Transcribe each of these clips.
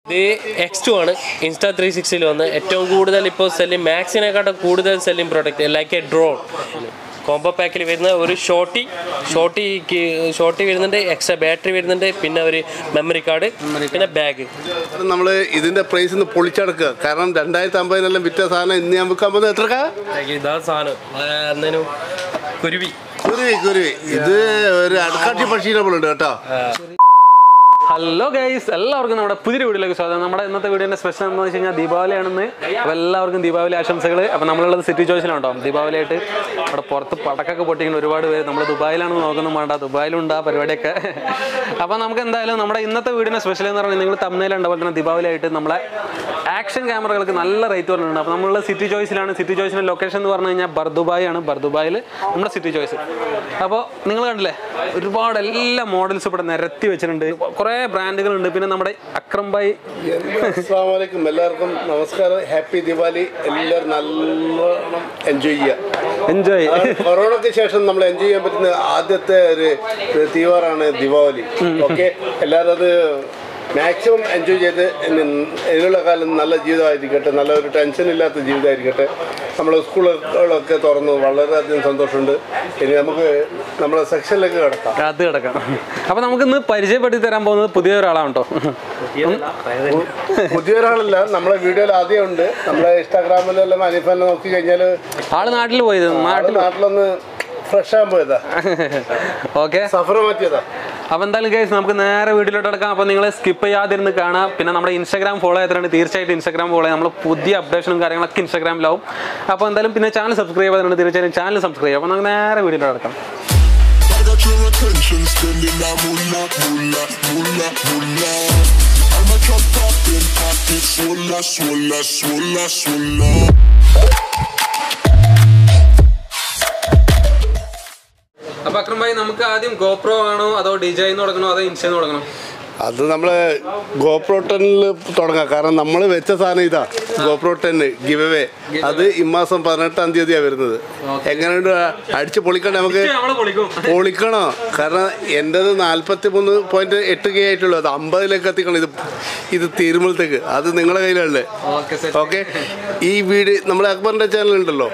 ഇത് X two ആണ് Insta three സിക്സ്റ്റിയിൽ വന്ന് ഏറ്റവും കൂടുതൽ ഇപ്പോൾ സെല്ലിംഗ് മാക്സിനെക്കാട്ടും കൂടുതൽ selling product like a drone combo പാക്കിൽ വരുന്ന ഒരു ഷോട്ടി ഷോട്ടി ഷോട്ടി വരുന്നുണ്ട് എക്സ്ട്രാ ബാറ്ററി വരുന്നുണ്ട് പിന്നെ ഒരു മെമ്മറി കാർഡ് പിന്നെ ബാഗ് നമ്മൾ ഇതിന്റെ പ്രൈസ് ഒന്ന് പൊളിച്ചടക്കുക കാരണം രണ്ടായിരത്തി അമ്പതിനെല്ലാം വിറ്റ സാധനം ഇന്ന് ഞാൻ വിൽക്കാൻ പോകുന്നത് എത്രക്കാ ഇതാ സാധനം അന്നേനും കുരുവി കുരുവി കുരുവി ഇത് ഒരു അടുക്കാട്ടി പക്ഷീനെ പോലെ ഉണ്ട് കേട്ടോ ഹലോ ഗൈസ് എല്ലാവർക്കും നമ്മുടെ പുതിയ വീഡിയോയിലേക്ക് സ്വാഗതം നമ്മുടെ ഇന്നത്തെ വീഡിയോന്റെ സ്പെഷ്യൽ എന്ന് വെച്ച് കഴിഞ്ഞാൽ ദീപാവലിയാണെന്ന് അപ്പോൾ എല്ലാവർക്കും ദീപാവലി ആശംസകൾ അപ്പോൾ നമ്മളുള്ളത് സിറ്റി ചോയ്സിലുണ്ടോ ദീപാവലിയായിട്ട് അവിടെ പുറത്ത് പടക്കൊക്കെ പൊട്ടിക്കുന്ന ഒരുപാട് പേര് നമ്മൾ ദുബായിലാണെന്ന് നോക്കുന്നു വേണ്ട ദുബായിലുണ്ട് ആ പരിപാടിയൊക്കെ അപ്പോൾ നമുക്ക് എന്തായാലും നമ്മുടെ ഇന്നത്തെ വീഡിയോന്റെ സ്പെഷ്യൽ എന്ന് പറഞ്ഞാൽ നിങ്ങൾ തമ്മിലുണ്ട് പോലെ തന്നെ ദീപാവലിയായിട്ട് നമ്മളെ ആക്ഷൻ ക്യാമറകൾക്ക് നല്ല റേറ്റ് പറഞ്ഞിട്ടുണ്ട് അപ്പോൾ നമ്മളുള്ള സിറ്റി ചോയ്സിലാണ് സിറ്റി ചോയ്സിന്റെ ലൊക്കേഷൻ എന്ന് പറഞ്ഞു കഴിഞ്ഞാൽ ബർദുബായ് ആണ് ബർദുബായിൽ നമ്മുടെ സിറ്റി ചോയ്സ് അപ്പോൾ നിങ്ങൾ കണ്ടില്ലേ ഒരുപാട് എല്ലാ മോഡൽസ് ഇവിടെ നിരത്തി വെച്ചിട്ടുണ്ട് കുറേ ബ്രാൻഡുകളുണ്ട് പിന്നെ നമ്മുടെ അക്രം ബായ് അസ്സാമലൈക്കും എല്ലാവർക്കും നമസ്കാരം ഹാപ്പി ദിവാലി എല്ലാവരും നല്ലോണം എൻജോയ് ചെയ്യുക എൻജോയ് കൊറോണയ്ക്ക് ശേഷം നമ്മൾ എൻജോയ് ചെയ്യാൻ പറ്റുന്ന ആദ്യത്തെ ഒരു തീവാറാണ് ദിവാലി ഓക്കെ എല്ലാവരും അത് മാക്സിമം എൻജോയ് ചെയ്ത് ഇനി ഇതിനുള്ള കാലം നല്ല ജീവിതമായിരിക്കട്ടെ നല്ല ഒരു ടെൻഷൻ ഇല്ലാത്ത ജീവിതമായിരിക്കട്ടെ നമ്മുടെ സ്കൂളുകളൊക്കെ തുറന്നു വളരെയധികം സന്തോഷമുണ്ട് ഇനി നമുക്ക് നമ്മുടെ സെക്ഷനിലേക്ക് കിടക്കാം അത് കിടക്കാം അപ്പൊ നമുക്ക് ഇന്ന് പരിചയപ്പെടുത്തി തരാൻ പോകുന്നത് പുതിയ ഒരാളാണ് കേട്ടോ പുതിയ ഒരാളല്ല നമ്മളെ വീഡിയോയിൽ ആദ്യം ഉണ്ട് നമ്മളെ ഇൻസ്റ്റാഗ്രാമിലെല്ലാം അനിഫനെ നോക്കി കഴിഞ്ഞാൽ ആള് നാട്ടിൽ പോയത് നാട്ടിൽ നാട്ടിലൊന്ന് ഫ്രഷ് ആകാൻ പോയതാ ഓക്കെ സഫർ മാറ്റിയതാ അപ്പൊ എന്തായാലും കേസ് നമുക്ക് നേരെ വീട്ടിലോട്ട് കിടക്കാം അപ്പൊ നിങ്ങൾ സ്കിപ്പ് ചെയ്യാതിരുന്ന് കാണാം പിന്നെ നമ്മുടെ ഇൻസ്റ്റാഗ്രാം ഫോളോ ചെയ്തിട്ടുണ്ട് തീർച്ചയായിട്ടും ഇൻസ്റ്റാഗ്രാം ഫോളോ ചെയ്യാം നമ്മൾ പുതിയ അപ്ഡേഷനും കാര്യങ്ങളൊക്കെ ഇൻസ്റ്റാഗ്രാമിലാവും അപ്പോൾ എന്തായാലും പിന്നെ ചാനൽ സബ്സ്ക്രൈബ് ചെയ്തിട്ടുണ്ട് തീർച്ചയായും ചാനൽ സബ്സ്ക്രൈബ് ചെയ്യാം അപ്പോൾ നമുക്ക് നേരെ വീട്ടിലോട്ട് കിടക്കാം I got your attention, spending that moolah, moolah, moolah, moolah. I'm a drop popping, pocket swolla, swolla, swolla, swolla. അപ്പൊ അക്രം ഭായി നമുക്ക് ആദ്യം ഗോപ്രോ ആണോ അതോ ഡിജൈ തുടങ്ങണോ അതോ ഇൻസ്റ്റ തുടങ്ങണോ അത് നമ്മൾ ഗോപ്രോ ടെന്നിൽ തുടങ്ങാം കാരണം നമ്മൾ വെച്ച സാധനം ഇതാ ഗോപ്രോ ടെന്ന് ഗിവ് അവേ അത് ഈ മാസം പതിനെട്ടാം തീയതിയാണ് വരുന്നത് എങ്ങനെയുണ്ട് അടിച്ച് പൊളിക്കണ്ടേ നമുക്ക് നമ്മള് പൊളിക്കും പൊളിക്കണോ കാരണം എൻ്റെത് നാൽപ്പത്തി മൂന്ന് പോയിന്റ് എട്ട് കെ ആയിട്ടുള്ളൂ അത് അമ്പതിലേക്ക് എത്തിക്കണം ഇത് ഇത് തീരുമ്പോഴത്തേക്ക് അത് നിങ്ങളുടെ കയ്യിലല്ലേ ഓക്കെ ഓക്കെ ഈ വീട് നമ്മുടെ അക്ബറിന്റെ ചാനൽ ഉണ്ടല്ലോ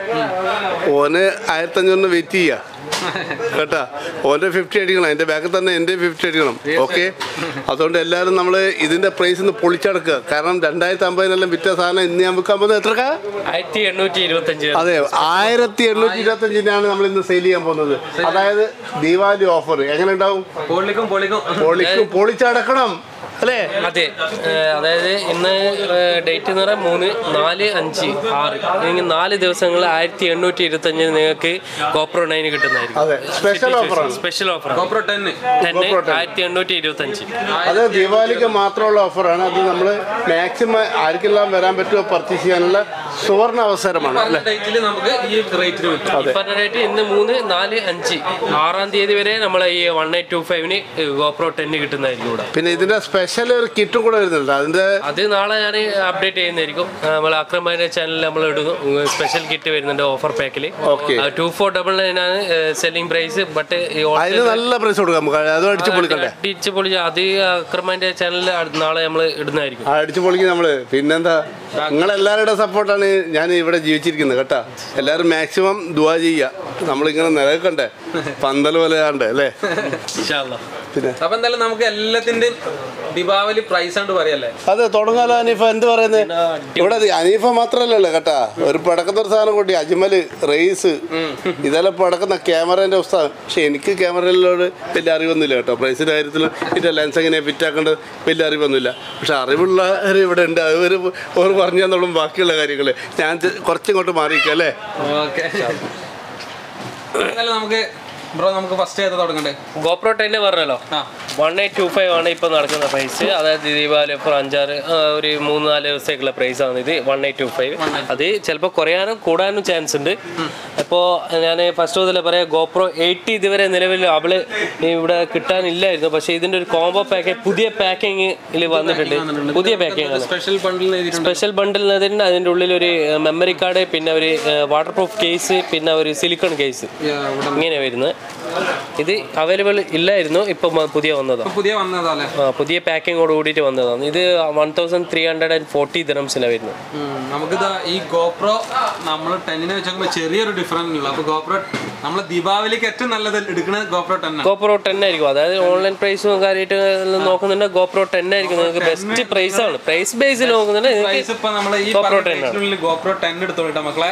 ഓന് ആയിരത്തി അഞ്ഞൂറിന് വെയിറ്റ് ചെയ്യാ കേട്ടാ ഓന്റെ ഫിഫ്റ്റി അടിക്കണം എൻ്റെ ബാക്കിൽ തന്നെ എൻ്റെ ഫിഫ്റ്റി അടിക്കണം ഓക്കെ അതുകൊണ്ട് എല്ലാവരും നമ്മൾ ഇതിന്റെ പ്രൈസ് ഒന്ന് പൊളിച്ചടക്കുക കാരണം രണ്ടായിരത്തി അമ്പതിനെല്ലാം വിറ്റ സാധനം ഇന്ന് ഞാൻ വിൽക്കാൻ പോകുന്നത് എത്രക്കാ ആയിരത്തി എണ്ണൂറ്റി ഇരുപത്തഞ്ച് അതെ ആയിരത്തി എണ്ണൂറ്റി ഇരുപത്തി അഞ്ചിനാണ് നമ്മൾ ഇന്ന് സെയിൽ ചെയ്യാൻ പോകുന്നത് അതായത് ദീപാവലി ഓഫർ എങ്ങനെ ഉണ്ടാവും പൊളിക്കും പൊളിക്കും പൊളിക്ക് പൊളിച്ചടക്കണം അല്ലേ അതെ ഏഹ് അതായത് ഇന്ന് ഡേറ്റ് എന്ന് പറഞ്ഞാൽ മൂന്ന് നാല് അഞ്ച് ആറ് ഇങ്ങനെ നാല് ദിവസങ്ങളിൽ ആയിരത്തി എണ്ണൂറ്റി ഇരുപത്തി അഞ്ചിന് നിങ്ങൾക്ക് കോപ്രോ നൈന് കിട്ടുന്നതായിരിക്കും അതെ സ്പെഷ്യൽ ഓഫറാണ് സ്പെഷ്യൽ ഓഫർ ഗോപ്രോ ടെന്ന് തന്നെ ആയിരത്തി എണ്ണൂറ്റി ഇരുപത്തി അഞ്ച് അത് ദീപാവലിക്ക് മാത്രമുള്ള ഓഫറാണ് അത് നമ്മൾ മാക്സിമം ആർക്കെല്ലാം വരാൻ പറ്റുമോ പർച്ചേസ് ചെയ്യാനുള്ള സുവർണ അവസരമാണ് അല്ലേ ഡേറ്റിൽ നമുക്ക് ഈ റേറ്റിൽ കിട്ടും ഇപ്പോഴത്തെ ഡേറ്റ് ഇന്ന് മൂന്ന് നാല് അഞ്ച് ആറാം തീയതി വരെ നമ്മളെ ഈ വൺ എയ്റ്റ് ടു ഫൈവിന് ഗോപ്രോ ടെന്ന് കിട്ടുന്നതായിരിക്കും ഇവിടെ പിന്നെ ഇതിന്റെ സ്പെഷ്യൽ ഒരു കിറ്റും കൂടെ വരുന്നുണ്ട് അതിന്റെ അത് നാളെ ഞാൻ അപ്ഡേറ്റ് ചെയ്യുന്നതായിരിക്കും നമ്മൾ അക്രമാന്റെ ചാനലിൽ നമ്മൾ ഇടുന്നു സ്പെഷ്യൽ കിറ്റ് വരുന്നുണ്ട് ഓഫർ പാക്കിൽ Okay. Two four double nine ആണ് സെല്ലിംഗ് പ്രൈസ് ബട്ട് അതിന് നല്ല പ്രൈസ് കൊടുക്കാം നമുക്ക് അത് അടിച്ചു പൊളിക്കണ്ടേ അടിച്ച് പൊളിച്ച് അത് അക്രമാന്റെ ചാനലിൽ നാളെ നമ്മൾ ഇടുന്നതായിരിക്കും ആ അടിച്ചു പൊളിക്കും നമ്മള് പിന്നെന്താ നിങ്ങളെല്ലാവരുടെ സപ്പോർട്ടാണ് ഞാൻ ഇവിടെ ജീവിച്ചിരിക്കുന്നത് കേട്ടാ എല്ലാവരും മാക്സിമം ദുവാ ചെയ്യുക നമ്മളിങ്ങനെ നിലനിൽക്കണ്ടേ പന്തൽ പോലെ കാണണ്ടേ അല്ലേ ഇൻഷാ അല്ലാ. പിന്നെ അപ്പൊ എന്തായാലും നമുക്ക് എല്ലാത്തിന്റെയും ദീപാവലി പ്രൈസ് ആണ് പറയല്ലേ അതെ തുടങ്ങാലോ അനീഫ എന്ത് പറയുന്നത് ഇവിടെ അത് അനീഫ മാത്രല്ലല്ലോ കേട്ടാ ഒരു പടക്കത്തെ ഒരു സാധനം കൂട്ടി അജ്മല് റേസ് ഇതെല്ലാം പടക്കുന്ന ക്യാമറേന്റെ അവസ്ഥ പക്ഷെ എനിക്ക് ക്യാമറയിലോട് വലിയ അറിവൊന്നുമില്ല കേട്ടോ പ്രൈസിന്റെ കാര്യത്തിൽ ഇതിന്റെ ലെൻസ് എങ്ങനെ ഫിറ്റാക്കേണ്ടത് വലിയ അറിവൊന്നുമില്ല പക്ഷെ അറിവുള്ളവർ ഇവിടെ ഉണ്ട് അവർ അവർ പറഞ്ഞു തന്നോളും ബാക്കിയുള്ള കാര്യങ്ങൾ ഞാൻ ചെ- കുറച്ചിങ്ങോട്ട് മാറിയിരിക്കാം അല്ലേ ഓക്കെ എന്തായാലും നമുക്ക് ബ്രോ നമുക്ക് ഫസ്റ്റ് ഏതാ തുടങ്ങണ്ടേ ഗോപ്രോ ടെന്ന് പറഞ്ഞല്ലോ ആ വൺ എയ്റ്റ് ടു ഫൈവ് ആണ് ഇപ്പോൾ നടക്കുന്ന പ്രൈസ് അതായത് ദീപാവലി ഓഫർ അഞ്ചാറ് ആ, ഒരു മൂന്ന് നാല് ദിവസത്തേക്കുള്ള പ്രൈസ് ആണ് ഇത് വൺ എയ്റ്റ് ടു ഫൈവ് അത് ചിലപ്പോൾ കുറയാനും കൂടാനും ചാൻസ് ഉണ്ട് അപ്പോൾ ഞാൻ ഫസ്റ്റ് മുതലേ പറയാം ഗോപ്രോ എയ്റ്റി ഇതുവരെ നിലവിൽ അവള് ഇവിടെ കിട്ടാനില്ലായിരുന്നു പക്ഷേ ഇതിൻ്റെ ഒരു കോംബോ പാക്കേജ് പുതിയ പാക്കിങ്ങിൽ വന്നിട്ടുണ്ട് പുതിയ പാക്കിംഗ് ആണ് സ്പെഷ്യൽ ബണ്ടിൽ എഴുതിയിട്ടുണ്ട് സ്പെഷ്യൽ ബണ്ടിൽ എന്നതിന് അതിൻ്റെ ഉള്ളിൽ ഒരു മെമ്മറി കാർഡ് പിന്നെ ഒരു വാട്ടർ പ്രൂഫ് കേസ് പിന്നെ ഒരു സിലിക്കൺ കേസ് Yeah, ഇവിടെ ഇങ്ങനെ വരുന്നത് ഇത് അവൈലബിൾ ഇല്ലായിരുന്നു ഇപ്പം പുതിയ വന്നതാണ് പുതിയ വന്നതല്ലേ ആ, പുതിയ പാക്കിങ്ങോട് കൂടിയിട്ട് വന്നതാണ് ഇത് one thousand three hundred and forty ദിറംസിലാണ് വരുന്നത് നമുക്കിത് ഈ ഗോപ്രോ നമ്മൾ ടെന്നിനെ വെച്ച് നോക്കുമ്പോൾ ചെറിയൊരു ഡിഫറൻസ് ഉള്ളു അപ്പോൾ ഗോപ്രോ നമ്മൾ ദീപാവലിക്ക് ഏറ്റവും നല്ലത് എടുക്കുന്നത് ഗോപ്രോ ടെൻ ആണ് ഗോപ്രോ ടെൻ ആയിരിക്കും അതായത് ഓൺലൈൻ പ്രൈസും കാര്യമായിട്ട് എല്ലാം നോക്കുന്നുണ്ട് ഗോപ്രോ ടെൻ ആയിരിക്കും നിങ്ങൾക്ക് ബെസ്റ്റ് പ്രൈസ് ആണ് പ്രൈസ് ബേസിൽ നോക്കുന്നുണ്ട് പ്രൈസ് ഇപ്പൊ നമ്മൾ ഈ GoPro 10 ആണ്. പറഞ്ഞ ഗോപ്രോ ടെൻ എടുത്തോട്ടെ മക്കളെ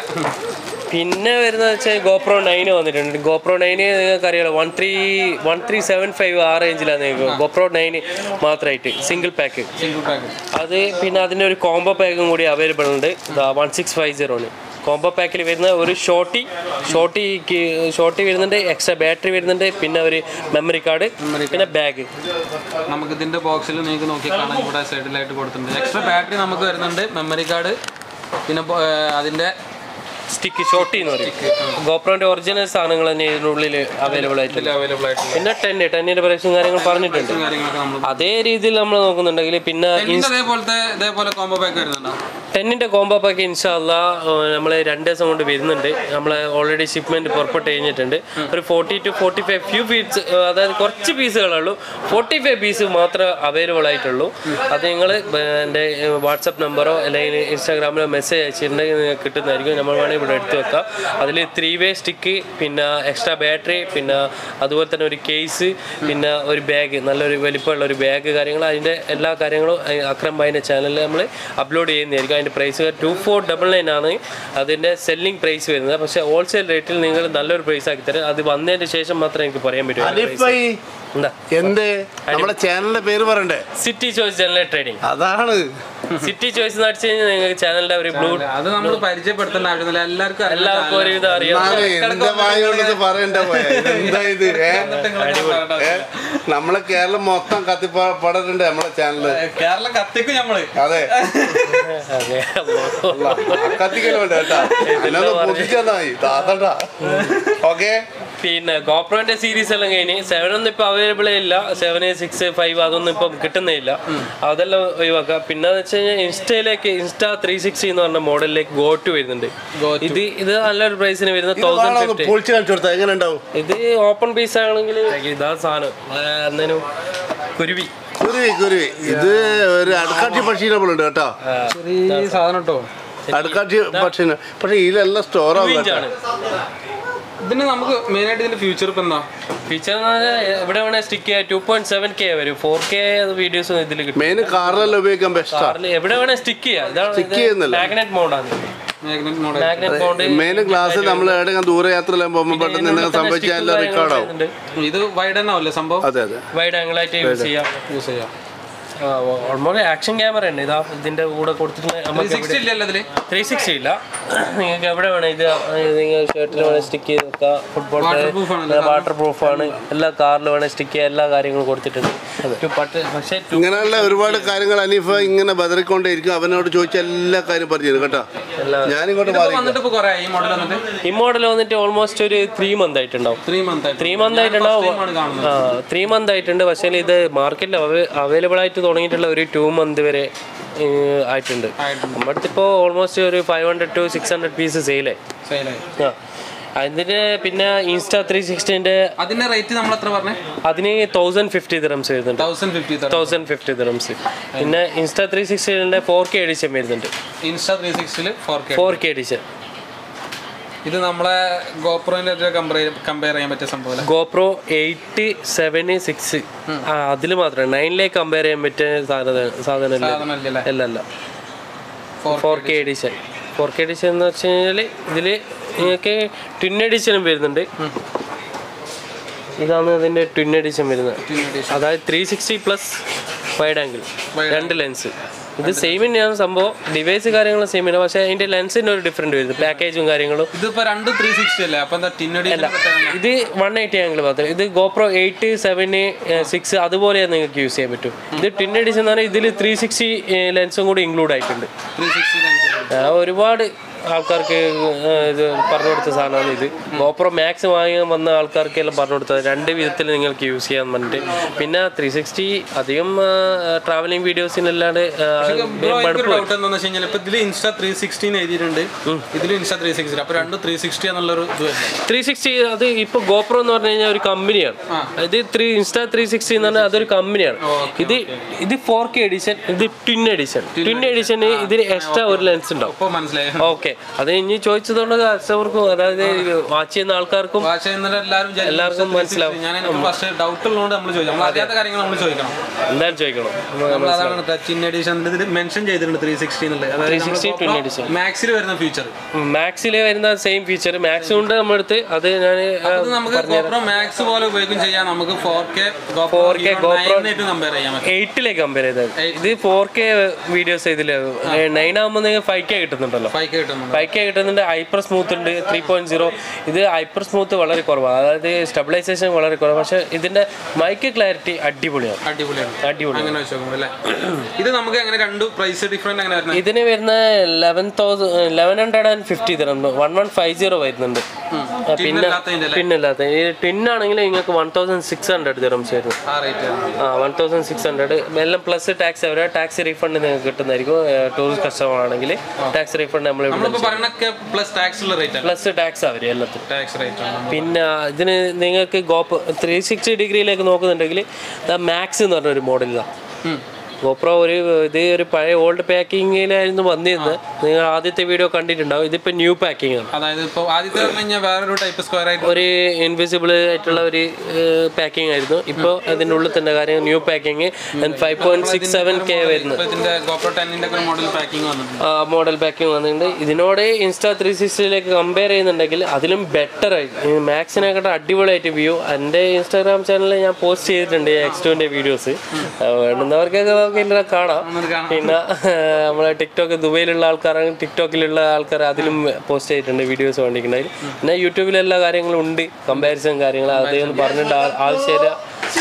പിന്നെ വരുന്നത് വെച്ചാൽ ഗോപ്രോ നയൻ വന്നിട്ടുണ്ട് ഗോപ്രോ നയന് നിങ്ങൾക്ക് അറിയാലോ one three one three seven five ആ റേഞ്ചിലാണ് നിങ്ങൾക്ക് ഗോപ്രോ നയൻ മാത്രമായിട്ട് സിംഗിൾ പാക്ക് സിംഗിൾ പാക്ക് അത് പിന്നെ അതിൻ്റെ ഒരു കോംബോ പാക്കും കൂടി അവൈലബിൾ ഉണ്ട് വൺ സിക്സ് ഫൈവ് സീറോന് കോംബോ പാക്കിൽ വരുന്ന ഒരു ഷോർട്ടി ഷോർട്ടി ഷോർട്ടി വരുന്നുണ്ട് എക്സ്ട്രാ ബാറ്ററി വരുന്നുണ്ട് പിന്നെ ഒരു മെമ്മറി കാർഡ് പിന്നെ ബാഗ് നമുക്ക് ഇതിന്റെ ബോക്സിൽ നിങ്ങൾക്ക് നോക്കി കാണാൻ ഇവിടെ സൈഡിലായിട്ട് കൊടുത്തിട്ടുണ്ട് എക്സ്ട്രാ ബാറ്ററി നമുക്ക് വരുന്നുണ്ട് മെമ്മറി കാർഡ് പിന്നെ ബോ- ഏർ അതിന്റെ സ്റ്റിക്ക് ഷോർട്ടി എന്ന് പറയും ഗോപ്രോന്റെ ഒറിജിനൽ സാധനങ്ങൾ തന്നെ ഇതിനുള്ളിൽ അവൈലബിൾ ആയിട്ടില്ല അവൈലബിൾ ആയിട്ടുള്ള പിന്നെ ടെന്ന് ടെന്നിന്റെ പ്രൈസും കാര്യങ്ങൾ പറഞ്ഞിട്ടുണ്ട് കാര്യങ്ങളൊക്കെ നമ്മൾ അതേ രീതിയിൽ നമ്മൾ നോക്കുന്നുണ്ടെങ്കിൽ പിന്നെ ടെന്നിന്റെ അതേപോലത്തെ ഇതേപോലെ കോംബോ പാക്ക് വരുന്നുണ്ടോ ടെന്നിന്റെ കോംബോ പാക്ക് ഇൻഷാല്ല നമ്മൾ രണ്ട് ദിവസം കൊണ്ട് വരുന്നുണ്ട് നമ്മൾ ഓൾറെഡി ഷിപ്മെന്റ് പുറപ്പെട്ട് കഴിഞ്ഞിട്ടുണ്ട് ഒരു forty two forty five few piece അതായത് കുറച്ച് പീസുകളുള്ളൂ ഫോർട്ടി ഫൈവ് പീസ് മാത്രമേ അവൈലബിൾ ആയിട്ടുള്ളൂ അത് നിങ്ങൾ എൻ്റെ വാട്സപ്പ് നമ്പറോ അല്ലെങ്കിൽ ഇൻസ്റ്റാഗ്രാമിലോ മെസ്സേജ് അയച്ചിട്ടുണ്ടെങ്കിൽ നിങ്ങൾക്ക് കിട്ടുന്നതായിരിക്കും നമ്മൾ വേണമെങ്കിൽ ഇവിടെ എടുത്ത് വെക്കാം അതിൽ ത്രീ വേ സ്റ്റിക്ക് പിന്നെ എക്സ്ട്രാ ബാറ്ററി പിന്നെ അതുപോലെ തന്നെ ഒരു കേസ് പിന്നെ ഒരു ബാഗ് നല്ലൊരു വലിപ്പമുള്ള ഒരു ബാഗ് കാര്യങ്ങൾ അതിൻ്റെ എല്ലാ കാര്യങ്ങളും അഹ് അക്രം ഭായിൻ്റെ ചാനലിൽ നമ്മൾ അപ്ലോഡ് ചെയ്യുന്നതായിരിക്കും അതിൻ്റെ price two four double nine ആണ് അതിൻ്റെ സെല്ലിംഗ് പ്രൈസ് വരുന്നത് പക്ഷേ ഹോൾസെയിൽ റേറ്റിൽ നിങ്ങൾ നല്ലൊരു പ്രൈസ് ആക്കി തരും അത് വന്നതിന് ശേഷം മാത്രമേ എനിക്ക് പറയാൻ പറ്റൂ അതിന്റെ അലിഫ് price. ഭായി എന്താ എന്ത് നമ്മുടെ ചാനലിന്റെ പേര് പറയണ്ടേ സിറ്റി ചോയ്സ് ജനറൽ ട്രേഡിംഗ് അതാണ് സിറ്റി ചോയ്സ് എന്ന് അടിച്ചു കഴിഞ്ഞാൽ നിങ്ങൾക്ക് ചാനലിൻ്റെ ഒരു ബ്ലൂ അത് നമ്മൾ പരിചയപ്പെടുത്തേണ്ട ആവശ്യമില്ല എല്ലാവർക്കും അറിയാം. എല്ലാവർക്കും ഒരുവിധം അറിയാം ഞാന് എന്റെ വായോണ്ടത് പറയണ്ട പോയ എന്താ ഇത് ഏ? ഏ? നമ്മളെ കേരളം മൊത്തം കത്തിപ്പടരുണ്ട് നമ്മളെ ചാനല് കേരളം കത്തിക്കും നമ്മള് അതെ അതെ കത്തിക്കലുണ്ട് കേട്ടാ എന്നൊന്ന് പൊതിച്ചെന്നാ മതി താത്തട്ടാ ഓക്കെ പിന്നെ ഗോപ്രോന്റെ സീരീസ് എല്ലാം കഴിഞ്ഞ് സെവൻ ഒന്നും ഇപ്പൊ അവൈലബിൾ ഇല്ല സെവൻ സിക്സ് ഫൈവ് അതൊന്നും ഇപ്പം കിട്ടുന്നില്ല അതെല്ലാം ഒഴിവാക്കാം പിന്നെ വെച്ച് കഴിഞ്ഞാൽ ഇൻസ്റ്റയിലേക്ക് ഇൻസ്റ്റ ത്രീ സിക്സ്റ്റി എന്ന് പറഞ്ഞ മോഡലിലേക്ക് ഗോ ടു വരുന്നുണ്ട് ഇത് ഇത് നല്ലൊരു പ്രൈസിന് വരുന്ന തൗസൻഡ് ഫിഫ്റ്റി പൊളിച്ച് കാണിച്ചു കൊടുത്താ എങ്ങനെ ഉണ്ടാവും ഇത് ഓപ്പൺ പീസ് ആണെങ്കിൽ ഇതാ സാധനം അന്നേനും കുരുവി കുരുവി കുരുവി ഇത് ഒരു അടുക്കാട്ടി പക്ഷീനെ പോലെ ഉണ്ട് കേട്ടോ ചെറിയ സാധനം കേട്ടോ അടുക്കാട്ടി പക്ഷീനെ പക്ഷെ ഇതിലെല്ലാം സ്റ്റോർ ആവും ഇഞ്ചാണ് ഇതിന് നമുക്ക് മെയിൻ ആയിട്ട് ഇതിന്റെ ഫ്യൂച്ചർ ഇപ്പൊ എന്താ ഫീച്ചർ എന്ന് പറഞ്ഞാൽ എവിടെ വേണേൽ സ്റ്റിക്ക് ചെയ്യാം ടു പോയിന്റ് സെവൻ കെ വരും ഫോർ കെ വീഡിയോസ് ഇതിൽ കിട്ടും മെയിൻ കാറിലെല്ലാം ഉപയോഗിക്കാൻ ബെസ്റ്റാ കാറിൽ എവിടെ വേണേൽ സ്റ്റിക്ക് ചെയ്യാം Stick ചെയ്യുന്നില്ല. മാഗ്നറ്റ് മോഡാണ് magnet model magnet mode main class നമ്മൾ എവിടെയെങ്കിലും ദൂര യാത്രയെല്ലാം പോകുമ്പോൾ പെട്ടെന്ന് എന്തെങ്കിലും സംഭവിച്ചാൽ എല്ലാം റെക്കോർഡ് ആവും ഇത് വൈഡ് തന്നെ ആവില്ലേ സംഭവം അതെ അതെ വൈഡ് ആംഗിളായിട്ട് യൂസ് ചെയ്യാം യൂസ് ചെയ്യാം ഓൾമോസ്റ്റ് ആക്ഷൻ ക്യാമറ ഉണ്ട് ഇതാ ഇതിന്റെ കൂടെ കൊടുത്തിട്ടുള്ള നമുക്ക് സിക്സ്റ്റി ഇല്ലല്ലോ ഇതില് ത്രീ സിക്സ്റ്റി ഇല്ല നിങ്ങൾക്ക് എവിടെ വേണം ഇത് നിങ്ങൾ ഷർട്ടിൽ വേണേൽ സ്റ്റിക്ക് ചെയ്ത് വെക്കാം ഫുട്ബോൾ Waterproof ആണല്ലോ വാട്ടർ പ്രൂഫ് ആണ് എല്ലാ കാറിൽ വേണേൽ സ്റ്റിക്ക് ചെയ്യാൻ എല്ലാ കാര്യങ്ങളും കൊടുത്തിട്ടുണ്ട് To പട്ട് പക്ഷേ to- ഇങ്ങനെയുള്ള ഒരുപാട് കാര്യങ്ങൾ അനീഫ ഇങ്ങനെ ബദറിക്കൊണ്ടേയിരിക്കും അവനോട് ചോദിച്ച എല്ലാ കാര്യം പറഞ്ഞു തരും കേട്ടോ എല്ലാ- ഞാനിങ്ങോട്ട് ഇതിപ്പോ മാറി വന്നിട്ട് ഇപ്പൊ കുറെ ഈ മോഡൽ വന്നിട്ട് ഈ മോഡൽ വന്നിട്ട് ഓൾമോസ്റ്റ് ഒരു ത്രീ മന്ത് ആയിട്ടുണ്ടാവും ത്രീ മന്ത് ആയിട്ട് ത്രീ മന്ത് ആയിട്ടുണ്ടാവും ആണ് കാണുന്നത് ആ ത്രീ മന്ത് ആയിട്ടുണ്ട് പക്ഷേ ഇത് മാർക്കറ്റിൽ അവൈലബിൾ ആയിട്ട് തുടങ്ങിയിട്ടുള്ള ഒരു ടു മന്ത് വരെ ഏർ, ആയിട്ടുണ്ട് ആയിട്ടുണ്ട്. നമ്മുടെ അടുത്ത് ഇപ്പോൾ ഓൾമോസ്റ്റ് ഒരു five hundred to six hundred piece സെയിലായി സെയിലായി ആ അതിന് പിന്നെ ഇൻസ്റ്റാ ത്രീ സിക്സ്റ്റീൻ്റെ അതിന്റെ റേറ്റ് നമ്മൾ എത്ര പറഞ്ഞേ അതിന് തൗസൻഡ് ഫിഫ്റ്റി ദിറംസ് വരുന്നുണ്ട് thousand fifty thousand fifty dirhams പിന്നെ ഇൻസ്റ്റാ ത്രീ സിക്സ്റ്റീൻ്റെ ഫോർ കെ എഡിഷൻ വരുന്നുണ്ട് ഇൻസ്റ്റാ ത്രീ സിക്സ്റ്റില് four K four K edition ഇത് നമ്മളെ ഗോപ്രോന്റെ കമ്പയർ കമ്പയർ ചെയ്യാൻ പറ്റിയ സംഭവം ഗോപ്രോ എയ്റ്റ് സെവന് സിക്സ് ആ അതിൽ മാത്രമേ നയനിലേക്ക് കമ്പയർ ചെയ്യാൻ പറ്റിയ സാധനം സാധനമല്ല സാധനമല്ലേ അല്ല അല്ല four K edition four K edition എന്ന് വെച്ച് കഴിഞ്ഞാൽ ഇതിൽ നിങ്ങൾക്ക് ട്വിൻ എഡിഷനും വരുന്നുണ്ട് ഇതാണ് ഇതിൻ്റെ ട്വിൻ എഡിഷൻ വരുന്നത് അതായത് three sixty plus wide angle രണ്ട് ലെൻസ് ഇത് സെയിം തന്നെയാണ് സംഭവം ഡിവൈസ് കാര്യങ്ങളും സെയിം തന്നെ പക്ഷേ അതിൻ്റെ ലെൻസിൻ്റെ ഒരു ഡിഫറെൻറ്റ് വരുന്നു പാക്കേജും കാര്യങ്ങളും ഇതിപ്പോ രണ്ട് ത്രീ സിക്സ്റ്റി അല്ലേ അപ്പൊ എന്താ ടിന്നടി ഇത് വൺ എയ്റ്റി ആംഗിൾ മാത്രം ഇത് ഗോപ്രോ എയ്റ്റ് സെവന് സിക്സ് അതുപോലെ നിങ്ങൾക്ക് യൂസ് ചെയ്യാൻ പറ്റും ഇത് ടിൻ എഡിഷൻ എന്ന് പറഞ്ഞാൽ ഇതിൽ ത്രീ സിക്സ്റ്റി ലെൻസും കൂടി ഇൻക്ലൂഡ് ആയിട്ടുണ്ട് ത്രീ സിക്സ്റ്റി ആ, ഒരുപാട് ആൾക്കാർക്ക് ആ, ഇത് പറഞ്ഞു കൊടുത്ത സാധനമാണ് ഇത് ഗോപ്രോ മാക്സ് വാങ്ങാൻ വന്ന ആൾക്കാർക്ക് എല്ലാം പറഞ്ഞു കൊടുത്തത് രണ്ട് വിധത്തിൽ നിങ്ങൾക്ക് യൂസ് ചെയ്യാൻ പറഞ്ഞിട്ട് പിന്നെ ത്രീ സിക്സ്റ്റി അധികം ആ, ട്രാവലിംഗ് വീഡിയോസിനല്ലാണ്ട് ബ്രോ എനിക്കൊരു ഡൗട്ട് എന്താണെന്ന് വെച്ച് കഴിഞ്ഞാൽ ഇപ്പൊ ഇതിൽ ഇൻസ്റ്റാ ത്രീ സിക്സ്റ്റീൻ എഴുതിയിട്ടുണ്ട് ഇതിലും ഇൻസ്റ്റാ ത്രീ സിക്സ്റ്റി അപ്പൊ രണ്ടും ത്രീ സിക്സ്റ്റി എന്നുള്ളൊരു ഇത് വരുന്നത് ത്രീ സിക്സ്റ്റി അത് ഇപ്പൊ ഗോപ്രോ എന്ന് പറഞ്ഞു കഴിഞ്ഞാൽ ഒരു കമ്പനിയാണ് ഇത് ത്രീ ഇൻസ്റ്റാ ത്രീ സിക്സ്റ്റി എന്ന് പറഞ്ഞാൽ അതൊരു കമ്പനിയാണ് ഇത് ഇത് ഫോർ കെ എഡിഷൻ ഇത് ട്വിൻ എഡിഷൻ ട്വിൻ എഡിഷന് ഇതിന് എക്സ്ട്രാ ഒരു ലെൻസ് ഉണ്ടാവും ഇപ്പൊ മനസ്സിലായി ഓക്കെ അത് ഇനി ചോദിച്ചതുകൊണ്ട് കസ്റ്റമർക്കും അതായത് വാച്ച് ചെയ്യുന്ന ആൾക്കാർക്കും ഭാഷ ഇന്നലെ എല്ലാവരും വിചാരിച്ചു എല്ലാവർക്കും Insta 360. മനസ്സിലാവും. ഞാൻ എനിക്ക് ഫസ്റ്റ് ഡൗട്ട് ഉള്ളതുകൊണ്ട് നമ്മൾ ചോദിച്ചു നമ്മൾ അറിയാത്ത കാര്യങ്ങൾ നമ്മൾ ചോദിക്കണം എന്തായാലും ചോദിക്കണം നമ്മൾ അതാണ് ടച്ച് ഇൻ എഡിഷൻ ഇതിൽ മെൻഷൻ ചെയ്തിട്ടുണ്ട് ത്രീ സിക്സ്റ്റി എന്നുള്ളത് 360 twin edition. മാക്സിൽ വരുന്ന ഫീച്ചർ മാക്സിൽ വരുന്ന സെയിം ഫീച്ചർ മാക്സ് ഉണ്ട് നമ്മളെടുത്ത് അത് ഞാൻ അത് നമുക്ക് ഗോപ്രോ മാക്സ് പോലെ ഉപയോഗിക്കും ചെയ്യാം നമുക്ക് ഫോർ കെ 4K GoPro- നയനായിട്ട് കമ്പയർ ചെയ്യാൻ പറ്റും എയ്റ്റിലേക്ക് കമ്പയർ ചെയ്തത് ഇത് ഫോർ കെ വീഡിയോസ് ഇതില് നയൻ ആകുമ്പോൾ നിങ്ങൾക്ക് ഫൈവ് കെ കിട്ടുന്നുണ്ടല്ലോ ഫൈവ് കെ കിട്ടുന്നുണ്ട് ഫൈവ് കെ കിട്ടുന്നുണ്ട് ഹൈപ്പർ സ്മൂത്ത് ഉണ്ട് ത്രീ പോയിന്റ് സീറോ ഇത് ഹൈപ്പർ സ്മൂത്ത് വളരെ കുറവാണ് അതായത് സ്റ്റെബിലൈസേഷൻ വളരെ കുറവാണ് പക്ഷെ ഇതിന്റെ മൈക്ക് ക്ലാരിറ്റി അടിപൊളിയാണ് അടിപൊളിയാണ് അടിപൊളി അങ്ങനെ വെച്ച് നോക്കുമ്പോൾ അല്ലേ ഇത് നമുക്ക് എങ്ങനെ രണ്ട് പ്രൈസ് ഡിഫറെന്റ് എങ്ങനെ വരുന്നത് ഇതിന് വരുന്ന eleven thousand eleven hundred and fifty തരുന്നുണ്ട് വൺ വൺ ഫൈവ് സീറോ വരുന്നുണ്ട് ആ, പിന്നെ ഇല്ലാത്തതിന്റെ അല്ലേ? പിന്നല്ലാത്ത ഈ ടിൻ ആണെങ്കിൽ നിങ്ങൾക്ക് one thousand six hundred dirhams വരുന്നു ആ റേറ്റ് ആ വൺ തൗസൻഡ് സിക്സ് ഹൺഡ്രഡ് എല്ലാം പ്ലസ് ടാക്സ് അവരെ ടാക്സ് റീഫണ്ട് നിങ്ങൾക്ക് കിട്ടുന്നതായിരിക്കും ടൂറിസ്റ്റ് കസ്റ്റമർ ആണെങ്കിൽ ടാക്സ് റീഫണ്ട് നമ്മൾ നമ്മളിപ്പോ പറയണൊക്കെ പ്ലസ് ടാക്സ് ഉള്ള റേറ്റ് അല്ല പ്ലസ് ടാക്സ് അവർ എല്ലാത്തിനും ടാക്സ് റേറ്റ് ആണ് പിന്നെ ഇതിന് നിങ്ങൾക്ക് ഗോപ്പ് ത്രീ സിക്സ്റ്റി ഡിഗ്രിയിലേക്ക് നോക്കുന്നുണ്ടെങ്കിൽ മാക്സ് എന്ന് പറഞ്ഞൊരു മോഡലാണ് ഗോപ്രോ ഒരു ഇത് ഒരു പഴയ ഓൾഡ് പാക്കിങ്ങിലായിരുന്നു വന്നിരുന്നത് നിങ്ങൾ ആദ്യത്തെ വീഡിയോ കണ്ടിട്ടുണ്ടാവും ഇതിപ്പോ ന്യൂ പാക്കിംഗ് ആണ് അതായത് ഇപ്പൊ ആദ്യത്തെ പറഞ്ഞു കഴിഞ്ഞാൽ വേറൊരു ടൈപ്പ് സ്ക്വയർ ആയിട്ട് ഒരു ഇൻവിസിബിൾ ആയിട്ടുള്ള ഒരു പാക്കിംഗ് ആയിരുന്നു ഇപ്പോൾ അതിൻ്റെ ഉള്ളിൽ തന്നെ കാര്യം new packing five point six seven K വരുന്നത് ഇപ്പൊ ഇതിന്റെ ഗോപ്രോ ടെന്നിന്റെ ഒക്കെ മോഡൽ പാക്കിംഗ് വന്നിട്ടുണ്ട് മോഡൽ പാക്കിംഗ് വന്നിട്ടുണ്ട് ഇതിനോട് ഇൻസ്റ്റാ ത്രീ സിക്സ്റ്റിയിലേക്ക് കമ്പയർ ചെയ്യുന്നുണ്ടെങ്കിൽ അതിലും ബെറ്റർ ആയി മാക്സിനെക്കാട്ടും അടിപൊളിയായിട്ട് വ്യൂ എൻ്റെ ഇൻസ്റ്റാഗ്രാം ചാനലിൽ ഞാൻ പോസ്റ്റ് ചെയ്തിട്ടുണ്ട് എക്സ് ടുവിൻ്റെ വീഡിയോസ് വേണ്ടുന്നവർക്കൊക്കെ നമുക്ക് ഇതിനെ കാണാം നമുക്ക് കാണാം. പിന്നെ നമ്മളെ ടിക്ടോക്ക് ദുബൈയിലുള്ള ആൾക്കാരാണ് ടിക്ടോക്കിലുള്ള ആൾക്കാർ അതിലും പോസ്റ്റ് ചെയ്തിട്ടുണ്ട് വീഡിയോസ് വേണ്ടിയിട്ടുണ്ടെങ്കിൽ പിന്നെ യൂട്യൂബിൽ എല്ലാ കാര്യങ്ങളും ഉണ്ട് കമ്പാരിസൺ കാര്യങ്ങൾ അതൊന്നും പറഞ്ഞിട്ട് ആ- ആവശ്യമില്ല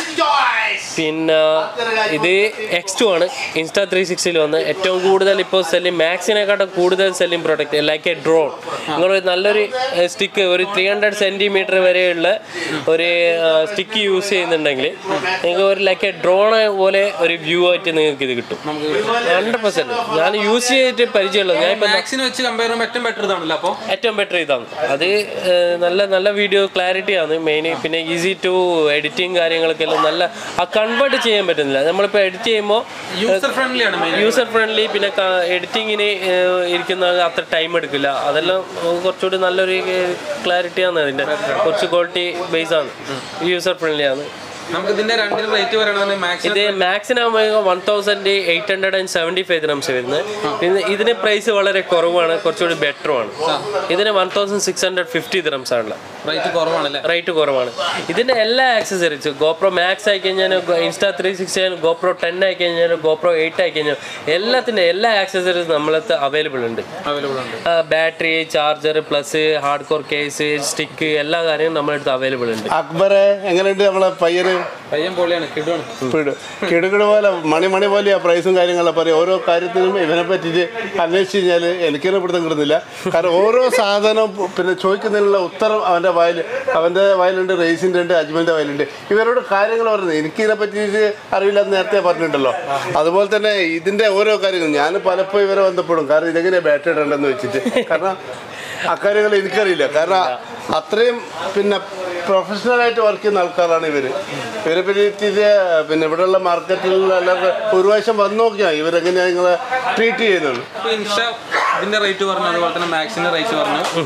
പിന്നെ ഇത് എക്സ് ടു ആണ് ഇൻസ്റ്റാ ത്രീ സിക്സ്റ്റിൽ വന്ന് ഏറ്റവും കൂടുതൽ ഇപ്പോൾ സെല്ലിംഗ് മാക്സിനെക്കാട്ടും കൂടുതൽ selling product like a drone നിങ്ങൾ നല്ലൊരു സ്റ്റിക്ക് ഒരു ത്രീ ഹൺഡ്രഡ് സെൻറ്റിമീറ്റർ വരെയുള്ള ഒരു സ്റ്റിക്ക് യൂസ് ചെയ്യുന്നുണ്ടെങ്കിൽ നിങ്ങൾക്ക് ഒരു ലൈക്ക് എ ഡ്രോൺ പോലെ ഒരു വ്യൂ ആയിട്ട് നിങ്ങൾക്ക് ഇത് കിട്ടും ഹൺഡ്രഡ് പെർസെൻറ്റ് ഞാൻ യൂസ് ചെയ്തിട്ട് പരിചയമുള്ളൂ ഞാൻ ഇപ്പം മാക്സിന് വെച്ച് കമ്പയർ ചെയ്യുമ്പോൾ ഏറ്റവും ബെറ്റർ ഇതാണല്ലോ അപ്പോൾ ഏറ്റവും ബെറ്റർ ഇതാണ് അത് ഏഹ്, നല്ല നല്ല വീഡിയോ ക്ലാരിറ്റി ആണ് മെയിൻ പിന്നെ ഈസി ടു എഡിറ്റിംഗ് കാര്യങ്ങളൊക്കെ എല്ലാം നല്ല ആ കൺവേർട്ട് ചെയ്യാൻ പറ്റുന്നില്ല നമ്മളിപ്പോൾ എഡിറ്റ് ചെയ്യുമ്പോൾ യൂസർ ഫ്രണ്ട്ലി ആണ് മെയിൻ യൂസർ ഫ്രണ്ട്ലി പിന്നെ എഡിറ്റിങ്ങിന് ഇരിക്കുന്ന അത്ര ടൈം എടുക്കില്ല അതെല്ലാം കുറച്ചുകൂടി നല്ലൊരു ക്ലാരിറ്റി ആണ് അതിൻ്റെ കുറച്ച് ക്വാളിറ്റി ബേസ് ആണ് യൂസർ ഫ്രണ്ട്ലി ആണ് നമുക്ക് ഇതിന്റെ രണ്ടിന് റേറ്റ് പറയണമെങ്കിൽ മാക്സിന് ഇത് മാക്സിനാകുമ്പോൾ one thousand eight hundred and seventy five dirhams വരുന്നത് പിന്നെ ഇതിന് പ്രൈസ് വളരെ കുറവാണ് കുറച്ചുകൂടി ബെറ്ററുമാണ് ഇതിന് one thousand six hundred fifty dirhams ആണല്ലോ റേറ്റ് കുറവാണല്ലേ റേറ്റ് കുറവാണ് ഇതിന്റെ എല്ലാ ആക്സസറീസും ഗോപ്രോ മാക്സ് ആയി കഴിഞ്ഞാൽ ഇൻസ്റ്റാ ത്രീ സിക്സ്റ്റി ആയാലും ഗോപ്രോ ടെൻ ആയി കഴിഞ്ഞാൽ ഗോപ്രോ എയ്റ്റ് ആയി കഴിഞ്ഞാൽ എല്ലാത്തിൻ്റെ എല്ലാ ആക്സസറീസും നമ്മളത്ത് അവൈലബിൾ ഉണ്ട് അവൈലബിൾ ഉണ്ട് battery charger plus hard core case stick എല്ലാ കാര്യവും നമ്മളടുത്ത് അവൈലബിൾ ഉണ്ട് അക്ബറെ എങ്ങനെയുണ്ട് നമ്മളെ പയ്യന് പയ്യൻ പൊളിയാണ് കിടുവാണ് പിട് കിടുകിട് പോലെ മണി മണി പോലെയാ പ്രൈസും കാര്യങ്ങളൊക്കെ പറയും ഓരോ കാര്യത്തിനും ഇവനെ പറ്റിയിട്ട് അന്വേഷിച്ച് കഴിഞ്ഞാൽ എനിക്കൊരു പിടുത്തം കിട്ടുന്നില്ല കാരണം ഓരോ സാധനം പിന്നെ ചോദിക്കുന്നതിനുള്ള ഉത്തരം അവൻ്റെ വായിൽ അവൻ്റെ വായിലുണ്ട് റേസിൻ്റെ ഉണ്ട് അജ്മലിൻ്റെ വായിലുണ്ട് ഇവരോട് കാര്യങ്ങൾ പറയുന്നത് എനിക്കിതിനെ പറ്റിയിട്ട് അറിയില്ല എന്ന് നേരത്തെ പറഞ്ഞിട്ടുണ്ടല്ലോ അതുപോലെ തന്നെ ഇതിൻ്റെ ഓരോ കാര്യങ്ങളും ഞാൻ പലപ്പോഴും ഇവരെ ബന്ധപ്പെടും കാരണം ഇതെങ്ങനെ ബാറ്ററി ഇടണ്ടെന്ന് വെച്ചിട്ട് കാരണം അക്കാര്യങ്ങൾ എനിക്കറിയില്ല കാരണം അത്രയും പിന്നെ പ്രൊഫഷണലായിട്ട് വർക്ക് ചെയ്യുന്ന ആൾക്കാരാണ് ഇവർ ഇവരെ പറ്റിയിട്ട് പിന്നെ ഇവിടെയുള്ള മാർക്കറ്റിൽ എല്ലാവർക്കും ഒരു പ്രാവശ്യം വന്ന് നോക്കിയാൽ ഇവരെങ്ങനെയാണ് നിങ്ങളെ ട്രീറ്റ് ചെയ്യുന്നത് ഇപ്പൊ ഇൻസ്റ്റാ ഇതിന്റെ റേറ്റ് പറഞ്ഞു അതുപോലെ തന്നെ മാക്സിന്റെ റേറ്റ് പറഞ്ഞു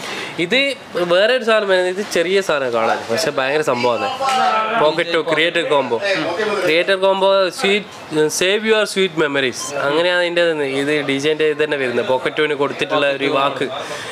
ഇത് വേറെ ഒരു സാധനം വരുന്നത് ഇത് ചെറിയ സാധനം കാണാൻ പക്ഷെ ഭയങ്കര സംഭവമാണ് pocket two creator combo creator combo sweet save your sweet memories അങ്ങനെയാണ് ഇതിൻ്റെ ഇത് ഡിജൈൻ്റെ ഇത് തന്നെ വരുന്നത് പോക്കറ്റ് ടുവിന് കൊടുത്തിട്ടുള്ള ഒരു വാക്ക്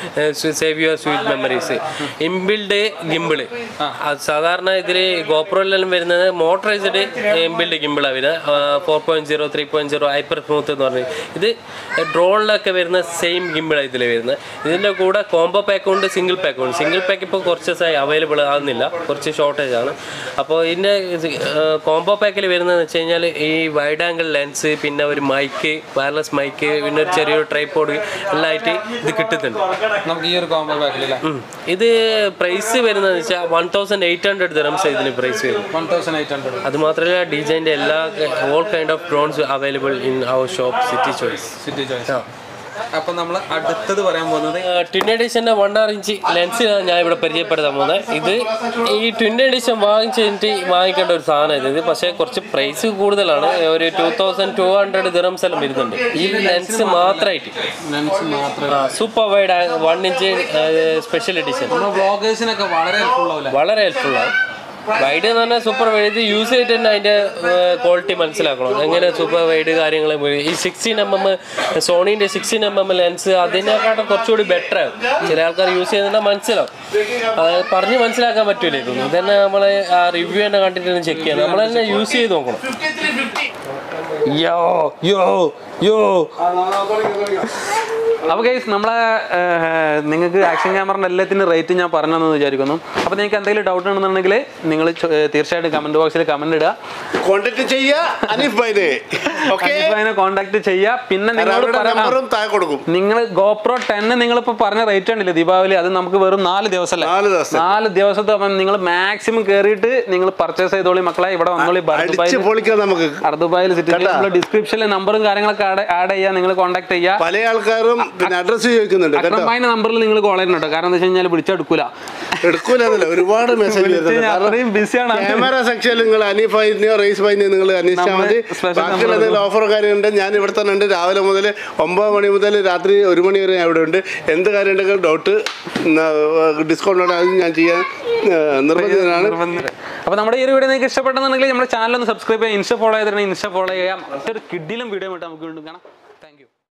save your sweet memories inbuilt gimbal സാധാരണ ഇതിൽ ഗോപ്രോയിലെല്ലാം വരുന്നത് മോട്ടറൈസ്ഡ് ഇംബിൽഡ് ഗിമ്പിളാണ് വരുന്നത് four point zero three point zero hyper smooth എന്ന് പറഞ്ഞ് ഇത് ഡ്രോണിലൊക്കെ വരുന്ന സെയിം ഗിമ്പിളാണ് ഇതിൽ വരുന്നത് ഇതിൻ്റെ കൂടെ കോംബോ പാക്ക് ഉണ്ട് സിംഗിൾ പാക്ക് ഉണ്ട് സിംഗിൾ പാക്ക് ഇപ്പോൾ കുറച്ച് ദിവസമായി അവൈലബിൾ ആകുന്നില്ല കുറച്ച് ഷോർട്ടേജ് ആണ് അപ്പോൾ ഇതിൻ്റെ കോംബോ പാക്കിൽ വരുന്നതെന്ന് വെച്ച് കഴിഞ്ഞാൽ ഈ വൈഡ് ആംഗിൾ ലെൻസ് പിന്നെ ഒരു മൈക്ക് വയർലെസ് മൈക്ക് പിന്നെ ഒരു ചെറിയൊരു ട്രൈപ്പോഡ് എല്ലാം ആയിട്ട് ഇത് കിട്ടുന്നുണ്ട് നമുക്ക് ഈ ഒരു കോംബോ പാക്കിലല്ലേ ഉം. ഇത് പ്രൈസ് വരുന്നതെന്ന് വെച്ചാൽ one thousand eight hundred dirhams ഇതിന് പ്രൈസ് വരും വൺ തൗസൻഡ് എയ്റ്റ് ഹൺഡ്രഡ് അത് മാത്രമല്ല ഡിജൈൻ്റെ എല്ലാ all kind of drones available in our shop city choice city choice അപ്പൊ നമ്മൾ അടുത്തത് പറയാൻ പോകുന്നത് ട്വിൻ എഡിഷൻ്റെ വൺ ആർ ഇഞ്ച് ലെൻസ് ഞാൻ ഇവിടെ പരിചയപ്പെടുത്താൻ പോകുന്നത് ഇത് ഈ ട്വിൻ എഡിഷൻ വാങ്ങിച്ച് കഴിഞ്ഞിട്ട് വാങ്ങിക്കേണ്ട ഒരു സാധനം ഇത് പക്ഷേ കുറച്ച് പ്രൈസ് കൂടുതലാണ് ഒരു two thousand two hundred dirhams എല്ലാം വരുന്നുണ്ട് ഈ ലെൻസ് മാത്രമായിട്ട് ലെൻസ് മാത്രമേ super wide one inch special edition നമ്മുടെ വ്ളോഗേഴ്സിനൊക്കെ വളരെ ഹെൽപ്ഫുൾ ആവില്ല വളരെ ഹെൽപ്ഫുള്ളാണ് വൈഡ് എന്ന് പറഞ്ഞാൽ സൂപ്പർ വൈഡ് ഇത് യൂസ് ചെയ്തിട്ട് തന്നെ അതിൻ്റെ ക്വാളിറ്റി മനസ്സിലാക്കണം എങ്ങനെ സൂപ്പർ വൈഡ് കാര്യങ്ങൾ ഈ സിക്സ്റ്റീൻ എം എം സോണീൻ്റെ സിക്സ്റ്റീൻ എം എം ലെൻസ് അതിനെക്കാട്ടും കുറച്ചുകൂടി ബെറ്റർ ആവും ചില ആൾക്കാർ യൂസ് ചെയ്യുന്നുണ്ടെങ്കിൽ മനസ്സിലാവും അത് പറഞ്ഞ് മനസ്സിലാക്കാൻ പറ്റൂല ഇതൊന്നും ഇതന്നെ നമ്മൾ ആ റിവ്യൂ തന്നെ കണ്ടിട്ട് ചെക്ക് ചെയ്യണം നമ്മൾ തന്നെ യൂസ് ചെയ്ത് നോക്കണം യോ യോ യോ അപ്പോൾ ഗൈസ് നമ്മളെ നിങ്ങൾക്ക് ആക്ഷൻ ക്യാമറൻ്റെ എല്ലാത്തിൻ്റെ റേറ്റ് ഞാൻ പറഞ്ഞതെന്ന് വിചാരിക്കുന്നു അപ്പോൾ നിങ്ങൾക്ക് എന്തെങ്കിലും ഡൗട്ട് ഉണ്ടെന്നുണ്ടെങ്കിൽ നിങ്ങൾ തീർച്ചയായിട്ടും കമൻറ്റ് ബോക്സിൽ കമൻറ്റ് ഇടുക കോണ്ടാക്ട് ചെയ്യുക അനീഫ് ഭായിനെ ഓക്കെ അതിനെ കോൺടാക്ട് ചെയ്യുക പിന്നെ നിങ്ങൾ അവരുടെ നമ്പറും താഴെ കൊടുക്കും നിങ്ങൾ ഗോപ്രോ ടെന്ന് നിങ്ങളിപ്പോൾ പറഞ്ഞ റേറ്റ് ഉണ്ടല്ലേ ദീപാവലി അത് നമുക്ക് വെറും നാല് ദിവസമല്ലേ നാല് ദിവസം നാല് ദിവസത്തെ അപ്പം നിങ്ങൾ മാക്സിമം കയറിയിട്ട് നിങ്ങൾ പർച്ചേസ് ചെയ്തോളി മക്കളെ ഇവിടെ വന്നോളി അടിച്ച് പൊളിക്കാം നമുക്ക് അർദുബായിൽ സിറ്റി ഡിസ്ക്രിപ്ഷനിൽ നമ്പറും കാര്യങ്ങളൊക്കെ ആഡ് ചെയ്യുക നിങ്ങൾ കോൺടാക്ട് ചെയ്യുക പല ആൾക്കാരും പിന്നെ അഡ്രസ്സ് ചോദിക്കുന്നുണ്ട് കേട്ടോ അക്രമായിന്റെ നമ്പറിൽ നിങ്ങൾ കോൾ ചെയ്യണം കേട്ടോ കാരണം എന്താ വെച്ച് കഴിഞ്ഞാൽ വിളിച്ചെടുക്കൂല എടുക്കൂലെന്നല്ല ഒരുപാട് മെസ്സേജ് വരുന്നുണ്ട് അത്രയും ബിസിയാണ് ക്യാമറ സെക്ഷനിൽ നിങ്ങൾ അനീഫ് ഭായിനെയോ റേസ് ഭായിനെയോ നിങ്ങൾ അന്വേഷിച്ചാൽ മതി special ബാക്കിയുള്ള number എന്തെങ്കിലും ഓഫർ കാര്യമുണ്ട് ഞാൻ ഇവിടെ തന്നെ ഉണ്ട് രാവിലെ മുതൽ ഒമ്പത് മണി മുതൽ രാത്രി ഒരു മണി വരെ ഞാൻ ഇവിടെ ഉണ്ട് എന്ത് കാര്യം ഉണ്ടെങ്കിലും ഡൗട്ട് ഡിസ്കൗണ്ട് അത് ഞാൻ ചെയ്യാൻ ആ, നിർബന്ധിതനാണ് അപ്പൊ നമ്മുടെ ഈ ഒരു വീഡിയോ നിങ്ങൾക്ക് ഇഷ്ടപ്പെട്ടെന്നുണ്ടെങ്കിൽ നമ്മുടെ ചാനൽ ഒന്ന് സബ്സ്ക്രൈബ് ചെയ്യുക ഇൻസ്റ്റ ഫോളോ ചെയ്തിട്ടുണ്ടെങ്കിൽ ഇൻസ്റ്റ ഫോളോ ചെയ്യാം മറ്റൊരു കിഡിലും വീഡിയോ ആയിട്ട് നമുക്ക് വീണ്ടും കാണാം